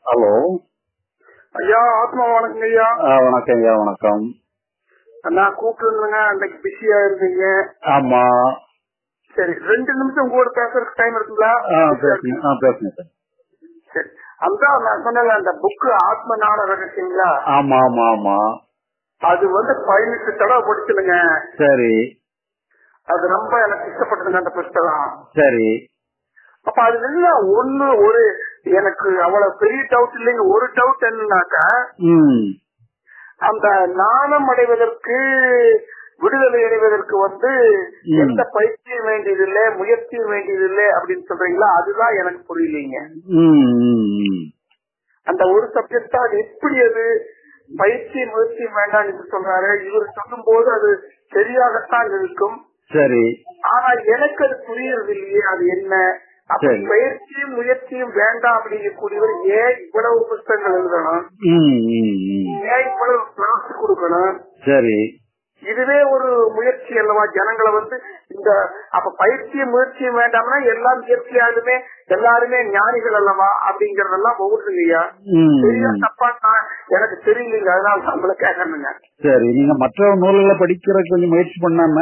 Hello ஐயா ஆத்மா வணக்கங்க ஐயா வணக்கம் ஐயா வணக்கம் நான் கூப்பிட்டுருந்தேங்க அன்னைக்கு பிஸியா இருந்தீங்க ஆமா சரி ரெண்டு நிமிஷம் உங்களோட பேசுறதுக்கு டைம் இருக்குங்களா ஆ, பேசுங்க ஆ, பேசுங்க சார் சரி அந்த நான் சொன்னல அந்த புக்கு ஆத்ம ஞான ரகசியங்களா ஆமா ஆமா ஆமா அது வந்து பதினெட்டு தடவை படிச்சுனுங்க சரி அது ரொம்ப எனக்கு இஷ்டப்பட்டதுங்க அந்த புஸ்தகம் சரி அப்ப அதுல இல்ல ஒண்ணு ஒரு எனக்கு அவ்வளவு பெரிய டவுட் இல்லைங்க ஒரு டவுட் என்னன்னாக்கா ம் அந்த நாணம் அடைவதற்கு விடுதலை அடைவதற்கு வந்து ம். எந்த பயிற்சியும் வேண்டியதில்லை முயற்சியும் வேண்டியதில்லை அப்படின்னு சொல்றீங்களா அதுதான் எனக்கு புரியலீங்க ம், ம், ம். அந்த ஒரு சப்ஜெக்ட் தான் அது எப்படி அது பயிற்சி முயற்சி வேண்டாம் என்று சொல்றாரு இவர் சொல்லும் போது அது சரியாகத்தான் இருக்கும் சரி ஆனா எனக்கு அது புரியறது இல்லையே அது என்ன அப்படி சரி. பயிற்சியும் முயற்சியும் வேண்டாம் அப்படிங்கக்கூடியவர் ஏன் இவ்வளவு புத்தகங்கள் எழுதணும் ம், ம், ம். ஏன் இவ்வளவு கிளாஸ் கொடுக்கணும் சரி இதுவே ஒரு முயற்சி அல்லவா ஜனங்களை வந்து இந்த அப்ப பயிற்சியும் முயற்சியும் வேண்டாம்னா எல்லாம் இயற்கையாலுமே எல்லாருமே ஞானிகள் அல்லவா அப்படிங்கறதெல்லாம் ஒவ்வொருங்கய்யா ம், சரியா ம். தப்பா நான் எனக்கு தெரியலீங்க அதனால நம்மள கேட்கணுங்க சரி நீங்க மற்ற நூல்களை படிக்கிறதுக்கு கொஞ்சம் முயற்சி பண்ணாம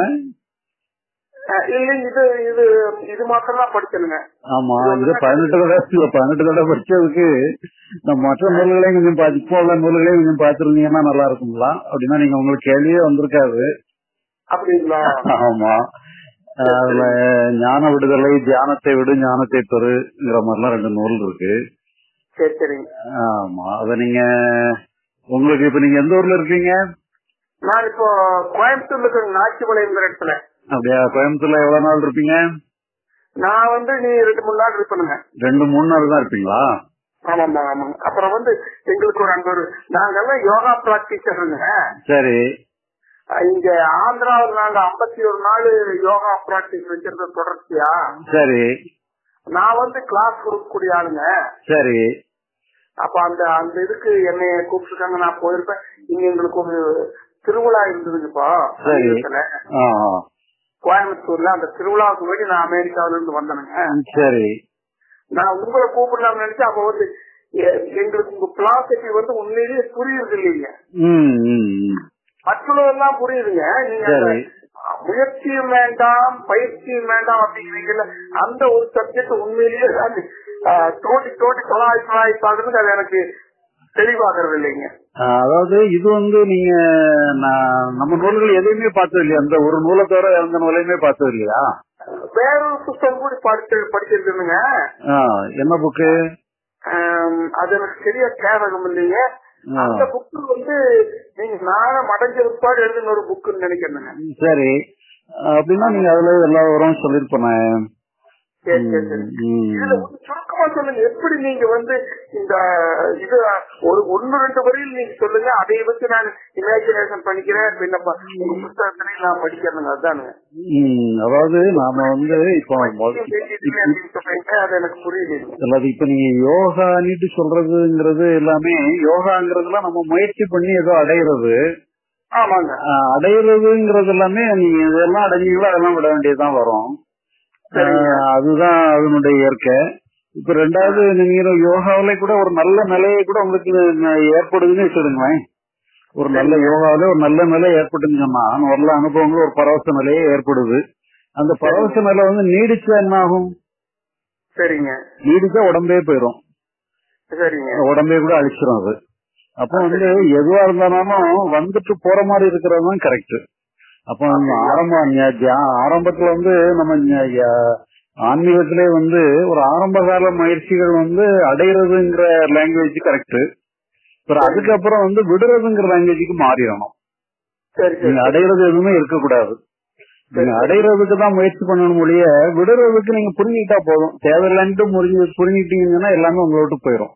அஹ் இல்லைங்க இது இது இது மாத்திரம் தான் படிக்கணுங்க ஆமா இது பதினெட்டு தடவை பதினெட்டு தடவை படிச்சதுக்கு நம்ம மற்ற நூல்களையும் கொஞ்சம் பார்த்து இப்போ உள்ள நூல்களையும் கொஞ்சம் பார்த்திருந்தீங்கன்னா நல்லா இருக்குங்களா அப்படின்னா நீங்க உங்களுக்கு கேள்வியே வந்திருக்காது அப்படிங்களா ஆமா அதுல ஞான விடுதலை தியானத்தை விடு ஞானத்தை பெறுங்கிற மாதிரிலாம் ரெண்டு நூல் இருக்கு சரி சரிங்க ஆமா அத நீங்க உங்களுக்கு இப்ப நீங்க எந்த ஊர்ல இருக்கீங்க நான் இப்போ கோயம்புத்தூர்ல இருக்கிற நாச்சிபாளையங்கிற இடத்துல அப்படியா கோயம்புத்தூர்ல எவ்வளவு நாள் இருப்பீங்க நான் வந்து நீ ரெண்டு மூணு நாள் இருப்பேனுங்க ரெண்டு மூணு நாள் தான் இருப்பீங்களா ஆமாமா ஆமாங்க அப்புறம் வந்து எங்களுக்கு ஒரு அங்க ஒரு நாங்கெல்லாம் யோகா பிராக்டிசருங்க சரி இங்க ஆந்திராவில் நாங்க ஐம்பத்தி ஒரு நாள் யோகா பிராக்டிஸ் வச்சிருந்த தொடர்ச்சியா சரி நான் வந்து கிளாஸ் கொடுக்கக்கூடிய ஆளுங்க சரி அப்ப அந்த அந்த இதுக்கு என்னைய கூப்பிட்டுருக்காங்க நான் போயிருப்பேன் இங்க எங்களுக்கு ஒரு திருவிழா இருந்ததுங்கப்பா சரி. சமீபத்துல. ஆ, ஆ. கோயம்புத்தூர்ல அந்த திருவிழாவுக்கு வேண்டி நான் அமெரிக்காவில இருந்து வந்தேனுங்க சரி நான் உங்களை கூப்பிடலாம்னு நினைச்சேன் அப்ப வந்து எ- எங்களுக்கு உங்க பிலாசபி வந்து உண்மையிலேயே புரியுது இல்லைங்க ம், ம், ம். மற்றவெல்லாம் புரியுதுங்க நீங்க அந்த சரி. முயற்சியும் வேண்டாம் பயிற்சியும் வேண்டாம் அப்படிங்கிறீங்கல்ல அந்த ஒரு சப்ஜெக்ட் உண்மையிலேயே அது, ஆ, தோண்டி தோண்டி தொலாய் தொலாய் பாக்குறதுக்கு அது எனக்கு தெளிவாகிறது இல்லைங்க ஆ, அதாவது இது வந்து நீங்க நான் நம்ம நூல்கள் எதையுமே பார்த்தது இல்லையா அந்த ஒரு நூலை தவிர எந்த நூலையுமே பார்த்தது இல்லையா வேறொரு புத்தகம் கூட படிச்சு படிச்சிருக்கணுங்க ஆ, என்ன புக்கு ஆம், அது எனக்கு சரியா கேவகம் இல்லைங்க ஆ. அந்த புக்கு வந்து நீங்க நானும் அடைஞ்ச பிற்பாடு எழுதின ஒரு புக்குன்னு நினைக்கிறேங்க சரி அப்படின்னா நீங்க அதுல எல்லா விவரமும் சொல்லிருப்பேன் சரி சரி சரி இதுல வந்து சுருக்கமா சொல்லுங்க எப்படி நீங்க வந்து இந்த இது ஒரு ஒன்னு ரெண்டு வரையில் நீங்க சொல்லுங்க அதை வச்சு நான் இமேஜினேஷன் பண்ணிக்கிறேன் பின்ன ப- உங்க புத்தகத்திலையும் நான் படிக்கிறேங்க அதுதானுங்க அதாவது நாம வந்து இப்போ பைத்தியம் பேசிட்டு அப்படின்னு சொல்றீங்க அது எனக்கு புரியல அதாவது இப்ப நீங்க யோகானிட்டு சொல்றதுங்கிறது எல்லாமே யோகாங்கிறதுலாம் நம்ம முயற்சி பண்ணி ஏதோ அடையிறது ஆமாங்க ஆஹ் அடையிறதுங்கிறது எல்லாமே நீங்க இதெல்லாம் அடைஞ்சீங்களோ அதெல்லாம் விட வேண்டியதுதான் வரும் சரிங்க. ஆஹ் அதுதான் அதனுடைய இயற்கை இப்ப ரெண்டாவது நீங்க யோகாவில கூட ஒரு நல்ல நிலையை கூட உங்களுக்கு ந- ஏற்படுதுன்னு வச்சுடுங்களேன் ஒரு நல்ல யோகாவில ஒரு நல்ல நிலை ஏற்பட்டுன்னு சொன்னா நல்ல அனுபவங்கள் ஒரு பரவச நிலையே ஏற்படுது அந்த பரவச நிலை வந்து நீடிச்சா என்ன ஆகும் சரிங்க நீடிச்சா உடம்பே போயிடும் சரிங்க உடம்பே கூட அழிச்சிரும் அது அப்போ வந்து எதுவா இருந்தாலும் வந்துட்டு போற மாதிரி இருக்கிறது தான் கரெக்ட் அப்போ நம்ம ஆரம்ப ஞ- தியா- ஆரம்பத்துல வந்து நம்ம ஞ- ய- ஆன்மீகத்திலே வந்து ஒரு ஆரம்ப கால முயற்சிகள் வந்து அடையிறதுங்கிற லாங்குவேஜ் கரெக்ட் அப்புறம் அதுக்கப்புறம் வந்து விடுறதுங்கிற லாங்குவேஜுக்கு மாறிடணும் சரி சரி நீங்க அடையிறது எதுவுமே இருக்கக்கூடாது நீங்க அடையிறதுக்கு தான் முயற்சி பண்ணணும் ஒழிய விடுறதுக்கு நீங்க புரிஞ்சுக்கிட்டா போதும் தேவையில்லைன்ட்டு புரிஞ்சு புரிஞ்சுக்கிட்டீங்கன்னா எல்லாமே உங்களை விட்டு போயிடும்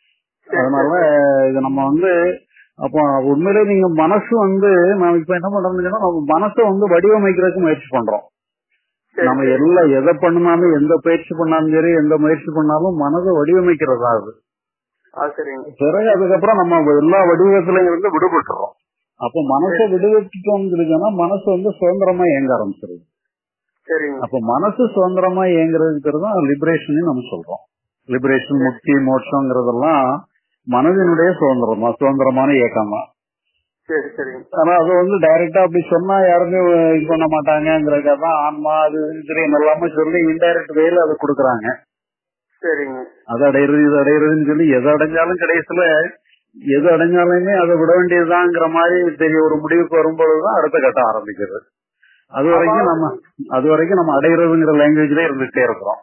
அதனால இது நம்ம வந்து அப்போ உண்மையிலே நீங்க மனசு வந்து நாம இப்ப என்ன பண்றோம்னு நம்ம மனசை வந்து வடிவமைக்கிறதுக்கு முயற்சி பண்றோம் சரி, நம்ம சரி. எல்லா எதை பண்ணாலும் எந்த பயிற்சி பண்ணாலும் சரி எந்த முயற்சி பண்ணாலும் மனதை வடிவமைக்கிறதா அது ஆ, சரிங்க பிறகு அதுக்கப்புறம் நம்ம எல்லா வடிவத்திலையும் இருந்து விடுபட்டுறோம் அப்போ மனசை விடுவிட்டோம்னு மனசு வந்து சுதந்திரமா இயங்க ஆரம்பிச்சிருது சரிங்க அப்ப மனசு சுதந்திரமா இயங்குறதுக்கு தான் லிபரேஷன் நம்ம சொல்றோம் லிபரேஷன் முக்தி மோட்சங்கிறதெல்லாம் மனதினுடைய சுதந்திரம் தான் சுதந்திரமான இயக்கம் தான் சரி சரிங்க ஆனா அது வந்து டைரக்டா அப்படி சொன்னா யாருமே இது பண்ண மாட்டாங்கிறதுக்காக தான் ஆன்மா அது தெரியும் எல்லாமே சொல்லி இன்டைரக்ட் வேல அதை கொடுக்குறாங்க சரிங்க அது அடையிறது இது அடையிறதுன்னு சொல்லி எது அடைஞ்சாலும் கடைசியில எது அடைஞ்சாலுமே அதை விட வேண்டியதுதாங்கிற மாதிரி தெரிய ஒரு முடிவுக்கு வரும்பொழுதுதான் அடுத்த கட்டம் ஆரம்பிக்கிறது அது வரைக்கும் நம்ம அது வரைக்கும் நம்ம அடையிறதுங்கிற லாங்குவேஜ்ல இருந்துட்டே இருக்கிறோம்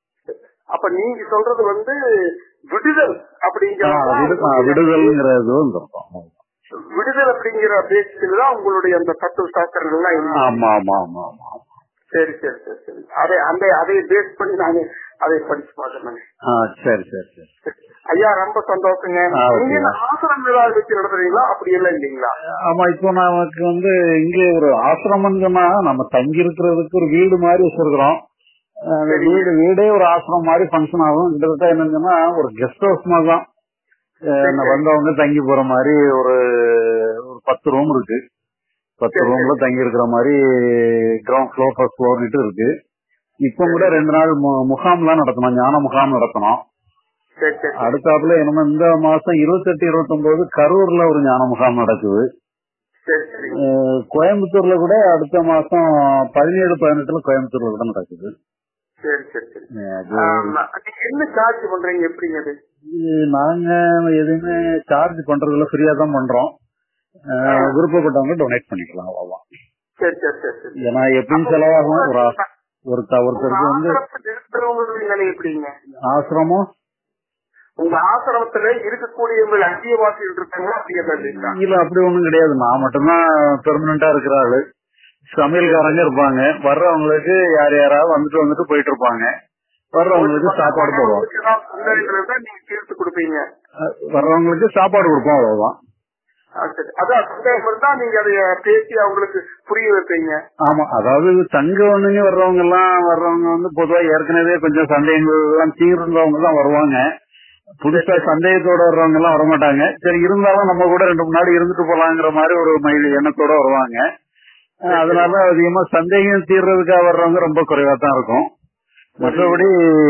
அப்ப நீங்க சொல்றது வந்து விடுதல் அப்படிங்கிற ஆ, விடு- ஆ, விடுதல்ங்கிறது வந்துருக்கோம் விடுதல் அப்படிங்கிற பேசில தான் உங்களுடைய அந்த தத்துவ சாஸ்திரங்கள்லாம் இருக்கு. ஆமா ஆமா ஆமா ஆமா சரி சரி சரி சரி அதை அந்த அதை பேஸ் பண்ணி நான் அதை படிச்சு பாக்குறேன் ஆ, சரி சரி சரி ஐயா ரொம்ப சந்தோஷங்க ஆ, ஓகே. நீங்க என்ன ஆசிரம் ஏதாவது வச்சு நடத்துறீங்களா அப்படி எல்லாம் இல்லைங்களா ஆமா இப்போ நமக்கு வந்து இங்க ஒரு ஆசிரமம் சொன்னா நம்ம தங்கி இருக்கிறதுக்கு ஒரு வீடு மாதிரி வச்சிருக்கிறோம் அந்த வீடு வீடே ஒரு ஆசிரமம் மாதிரி ஃபங்க்ஷன் ஆகும் கிட்டத்தட்ட என்னன்னா ஒரு கெஸ்ட் ஹவுஸ் மாதிரி தான் அஹ் நான் வந்தவங்க தங்கி போற மாதிரி ஒரு ஒரு பத்து ரூம் இருக்கு பத்து ரூம்ல தங்கி இருக்கிற மாதிரி கிரவுண்ட் ஃப்ளோர் ஃபர்ஸ்ட் ஃப்ளோர் இருக்கு இப்ப கூட ரெண்டு நாள் மு- முகாம்லாம் நடத்தணும் ஞான முகாம் நடத்தணும் சரி சரி அடுத்தாப்புல என்னமோ இந்த மாசம் இருபத்தெட்டு இருபத்தொன்பது கரூர்ல ஒரு ஞான முகாம் நடக்குது சரி சரி அஹ் கோயம்புத்தூர்ல கூட அடுத்த மாசம் பதினேழு பதினெட்டுல கோயம்புத்தூர்ல கூட நடக்குது சரி சரி சரி அஹ் அது ஆமா. நீங்க என்ன சார்ஜ் பண்றீங்க எப்படிங்க அது இது நாங்க எதுவுமே சார்ஜ் பண்றதுல ஃப்ரீயா தான் பண்றோம் அஹ் விருப்பப்பட்டவங்க டொனேட் பண்ணிக்கலாம் அவ்வளவுதான் சரி சரி சரி சரி ஏன்னா எப்பயும் செலவாகும் ஒரு ஆ- ஒரு த- ஒருத்தருக்கு வந்து ஆசிரமத்தில் இருக்கிறவங்களுடைய நிலை எப்படிங்க ஆசிரமம் உங்க ஆசிரமத்துல இருக்கக்கூடிய அந்தியவாசிகள் இருக்காங்களா அப்படியே இல்லைங்களா இல்ல அப்படி ஒண்ணும் கிடையாது நான் மட்டும்தான் பெர்மனண்டா இருக்கிற ஆளு சமையல்காரங்க இருப்பாங்க வர்றவங்களுக்கு யார் யாராவது வந்துட்டு வந்துட்டு போயிட்டு இருப்பாங்க வர்றவங்களுக்கு சாப்பாடு போடுவோம் உங்களுக்கு ஏதாவது சந்தேகங்கள் இருந்தா நீங்க தீர்த்து கொடுப்பீங்க அஹ் வர்றவங்களுக்கு சாப்பாடு கொடுப்போம் அவ்வளவுதான் ஆ, சரி. அதான் சந்தேகம் இருந்தா நீங்க அதை பேசி அவங்களுக்கு புரிய வைப்பீங்க ஆமா அதாவது தங்க ஒண்ணுங்க வர்றவங்க எல்லாம் வர்றவங்க வந்து பொதுவா ஏற்கனவே கொஞ்சம் சந்தேகங்கள் எல்லாம் தீர்ந்தவங்க தான் வருவாங்க புதுசா சந்தேகத்தோட வர்றவங்க எல்லாம் வரமாட்டாங்க சரி இருந்தாலும் நம்ம கூட ரெண்டு மூணு நாள் இருந்துட்டு போலாங்கிற மாதிரி ஒரு மயில் எண்ணத்தோட வருவாங்க அஹ் அதனால அதிகமா சந்தேகம் தீர்றதுக்காக வர்றவங்க ரொம்ப குறைவா தான் இருக்கும் மற்றபடி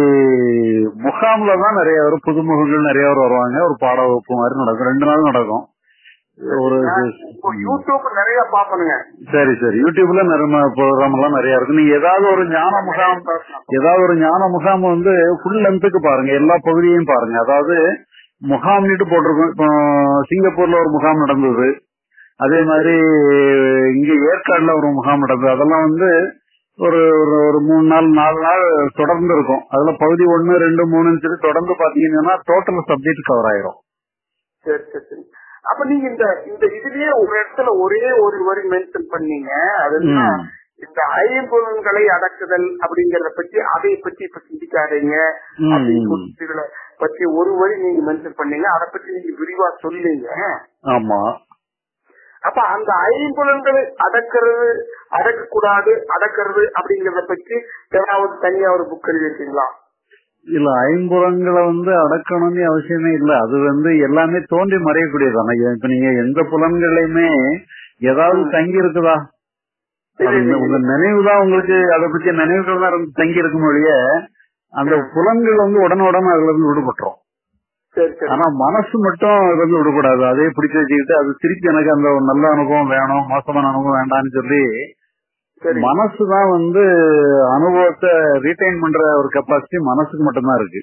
முகாம்ல தான் நிறைய வரும் புதுமுகங்கள் நிறைய பேர் வருவாங்க ஒரு பாட வகுப்பு மாதிரி நடக்கும் ரெண்டு நாள் நடக்கும் ஒரு இப்போ யூடியூப் நிறைய பாப்பனுங்க சரி சரி யூடியூப்ல நிறைய ப்ரோக்ராம் எல்லாம் நிறைய இருக்கு நீங்க ஏதாவது ஒரு ஞான முகாம் ஏதாவது ஒரு ஞான முகாம் வந்து ஃபுல் லென்த்துக்கு பாருங்க எல்லா பகுதியையும் பாருங்க அதாவது முகாம்னுட்டு போட்டிருக்கோம் இப்போ சிங்கப்பூர்ல ஒரு முகாம் நடந்தது அதே மாதிரி இங்க ஏற்காடுல ஒரு முகாம் நடந்தது அதெல்லாம் வந்து ஒரு ஒரு ஒரு மூணு நாள் நாலு நாள் தொடர்ந்து இருக்கும் அதுல பகுதி ஒன்னு ரெண்டு மூணுன்னு சொல்லி தொடர்ந்து பாத்தீங்கன்னா டோட்டல் சப்ஜெக்ட் கவர் ஆயிரும் சரி சரி சரி அப்ப நீங்க இந்த இந்த இதுலயே ஒரு இடத்துல ஒரே ஒரு வரி மென்ஷன் பண்ணீங்க அது என்ன? ம். இந்த ஐம்பொருள்களை அடக்குதல் அப்படிங்கறத பத்தி அதை பத்தி இப்ப சிந்திக்காதீங்க ம், அப்படின்னு ம். சொல்லிட்டு இதுல பத்தி ஒரு வரி நீங்க மென்ஷன் பண்ணீங்க அதை பத்தி நீங்க விரிவா சொல்லுங்க ஆமா அப்ப அந்த ஐம்புலன்களை அடக்கிறது அடக்கக்கூடாது அடக்கிறது அப்படிங்கறத பத்தி ஏதாவது தனியா ஒரு புக் எழுதிருக்கீங்களா இல்ல ஐம்புலன்களை வந்து அடக்கணும்னு அவசியமே இல்ல அது வந்து எல்லாமே தோன்றி மறையக்கூடியதான இப்ப நீங்க எந்த புலன்களையுமே ஏதாவது தங்கி இருக்குதா அது உங்க நினைவு தான் உங்களுக்கு அதை பத்தி நினைவுகள் தான் இருந்து தங்கி இருக்கும் ஒழிய அந்த புலன்கள் வந்து உடனுடன் அதுல இருந்து விடுபட்டுரும் சரி சரி ஆனா மனசு மட்டும் அதுல இருந்து விடுபடாது அதே பிடிச்சு வச்சுக்கிட்டு அது திருப்பி எனக்கு அந்த ஒரு நல்ல அனுபவம் வேணும் மோசமான அனுபவம் வேண்டாம்னு சொல்லி சரி மனசு தான் வந்து அனுபவத்தை ரீடைன் பண்ற ஒரு கெப்பாசிட்டி மனசுக்கு மட்டும்தான் இருக்கு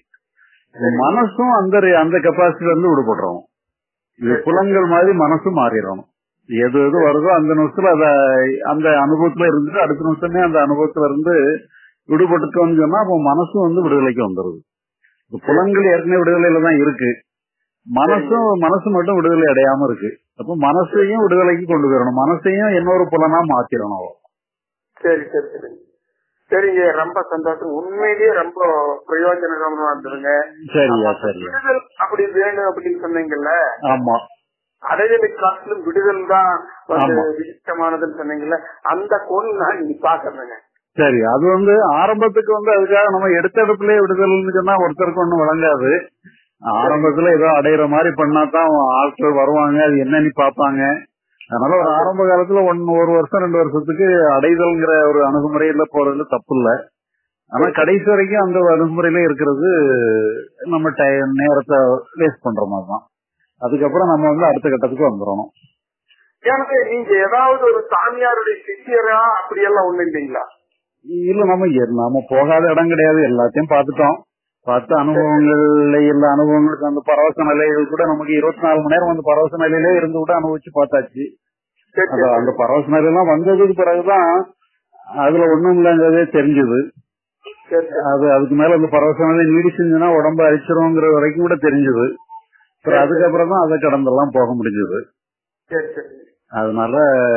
மனசும் அந்த அந்த கெப்பாசிட்டில இருந்து விடுபடுறோம் இது புலன்கள் மாதிரி மனசும் மாறிடணும் எது எது வருதோ அந்த நிமிஷத்துல அத அந்த அனுபவத்துல இருந்துட்டு அடுத்த நிமிஷமே அந்த அனுபவத்துல இருந்து விடுபட்டுட்டோம்னு சொன்னா அப்போ மனசும் வந்து விடுதலைக்கு வந்துருது இப்ப புலன்கள் ஏற்கனவே விடுதலையில தான் இருக்கு மனசும் மனசு மட்டும் விடுதலை அடையாம இருக்கு அப்போ மனசையும் விடுதலைக்கு கொண்டு வரணும் மனசையும் இன்னொரு புலனா மாத்திரணும் சரி சரி சரி சரிங்க ரொம்ப சந்தோஷம் உண்மையிலேயே ரொம்ப பிரயோஜனகரமா இருந்ததுங்க சரியா சரியா விடுதல் அப்படி வேணும் அப்படின்னு சொன்னீங்கல்ல ஆமா அடைதலை காட்டிலும் விடுதல் தான் வந்து ஆமா. விசிஷ்டமானதுன்னு சொன்னீங்கல்ல அந்த கோண் நான் நீ பாக்குறேங்க சரி அது வந்து ஆரம்பத்துக்கு வந்து அதுக்காக நம்ம எடுத்த இடத்துல விடுதல்னு சொன்னா ஒருத்தருக்கு ஒண்ணும் வழங்காது ஆரம்பத்துல ஏதோ அடையிற மாதிரி பண்ணா தான் ஆட்கள் வருவாங்க அது என்னன்னு பாப்பாங்க அதனால ஒரு ஆரம்ப காலத்துல ஒன் ஒரு வருஷம் ரெண்டு வருஷத்துக்கு அடைதல்ங்கிற ஒரு அணுகுமுறையில போறதுல தப்பு இல்ல ஆனா கடைசி வரைக்கும் அந்த அணுகுமுறையில இருக்கிறது நம்ம டை- நேரத்தை வேஸ்ட் பண்ற மாதிரி தான் அதுக்கப்புறம் நம்ம வந்து அடுத்த கட்டத்துக்கு வந்துடணும் எனக்கு நீங்க ஏதாவது ஒரு சாமியாருடைய சிஷியரா அப்படி எல்லாம் ஒண்ணு இல்லைங்களா இல்ல நம்ம எ- நாம போகாத இடம் கிடையாது எல்லாத்தையும் பார்த்துட்டோம் பார்த்த அனுபவங்கள்ல எல்லா அனுபவங்களுக்கு அந்த பரவச நிலைகள் கூட நமக்கு இருபத்தி நாலு மணி நேரம் வந்து பரவச நிலையிலே இருந்து கூட அனுபவிச்சு பார்த்தாச்சு சரி, அந்த சரி. அந்த பரவச நிலையெல்லாம் வந்ததுக்கு பிறகுதான் அதுல ஒண்ணும் இல்லைங்கிறதே தெரிஞ்சது சரி, சரி. அது அதுக்கு மேல அந்த பரவச நிலை நீடிச்சுன்னா உடம்பு அழிச்சிருவோங்கிற வரைக்கும் கூட தெரிஞ்சது அப்புறம் அதுக்கப்புறம் தான் அதை கடந்தெல்லாம் போக முடிஞ்சது சரி சரி அதனால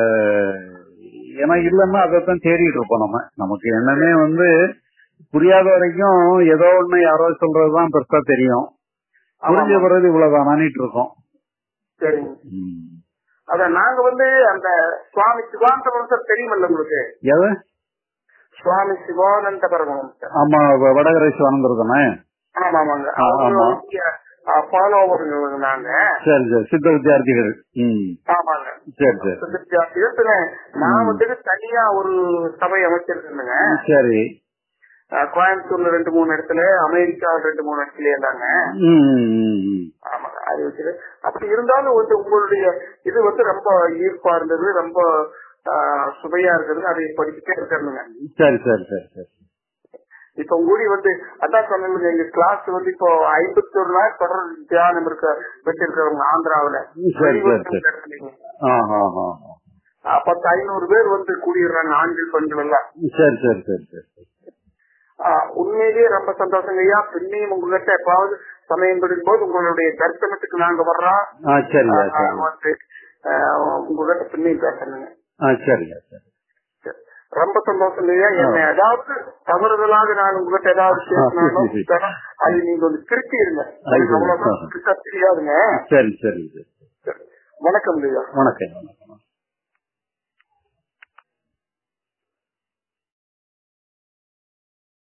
ஏன்னா இல்லன்னா அதைத்தான் தேடிட்டு இருப்போம் நம்ம நமக்கு என்னன்னே வந்து புரியாத வரைக்கும் ஏதோ ஒண்ணு யாரோ சொல்றதுதான் பெருசா தெரியும் புரிஞ்ச ஆமா. பிறகு இவ்வளவுதானிட்டு இருக்கோம் சரிங்க ம். அத நாங்க வந்து அந்த சுவாமி சிவானந்த பரமசர் தெரியுமல்ல உங்களுக்கு எது சுவாமி சிவானந்த பரமஹம்சர் ஆமா வ- வடகரை சிவானந்தர் தானே ஆமா ஆமாங்க ஆ, ஆமா. ஃபாலோவர் நாங்க சரி சரி சித்த வித்தியார்த்திகள் ம் ஆமாங்க சரி சரி வித்தியாசம் பின்ன நான் வந்துட்டு தனியா ஒரு சபை அமைச்சிருக்கேங்க சரி கோயம்புத்தூர்ல ரெண்டு மூணு இடத்துல அமெரிக்காவில் ரெண்டு மூணு இடத்துல இருந்தாங்க ம், ம், ம், ம். ஆமாங்க அது வச்சுட்டு அப்படி இருந்தாலும் வந்து உங்களுடைய இது வந்து ரொம்ப ஈர்ப்பா இருந்தது ரொம்ப ஆ, சுவையா இருக்கிறது அதை படிச்சுட்டே இருக்கிறதுங்க சரி சரி சரி சரி இப்ப உங்களுடைய வந்து அதான் சொன்னீங்க எங்க கிளாஸ் வந்து இப்போ ஐம்பத்தி ஒரு நாள் தொடர் தியானம் இருக்க வச்சிருக்கிறவங்க ஆந்திராவுல சரி, சரி, சரி. இடத்துலங்க. ஆ, ஆ, ஆ, ஆ. ஆ, பத்து ஐநூறு பேர் வந்து கூடிடுறாங்க ஆண்கள் பெண்கள் எல்லாம் சரி சரி சரி சரி சரி ஆ, உண்மையிலேயே ரொம்ப சந்தோஷங்க ஐயா பின்னையும் உங்ககிட்ட எப்பாவது சமயம் போது உங்களுடைய தரிசனத்துக்கு நாங்க வர்றோம் ஆ சரிங்க ஆ, சரி வந்து ஆ, உங்ககிட்ட பின்னையும் பேசணுங்க ஆ சரிங்க சரி சரி. ரொம்ப சந்தோஷம் ஐயா என்ன ஏதாவது தவறுதலாக நான் உங்ககிட்ட ஏதாவது பேசினாலும் அது நீங்க வந்து திருப்பிடுங்க அது சரி. அவ்வளவுதான் பெருசா தெரியாதுங்க சரி சரி சரி சரி. வணக்கம் ஐயா வணக்கம் வணக்கம்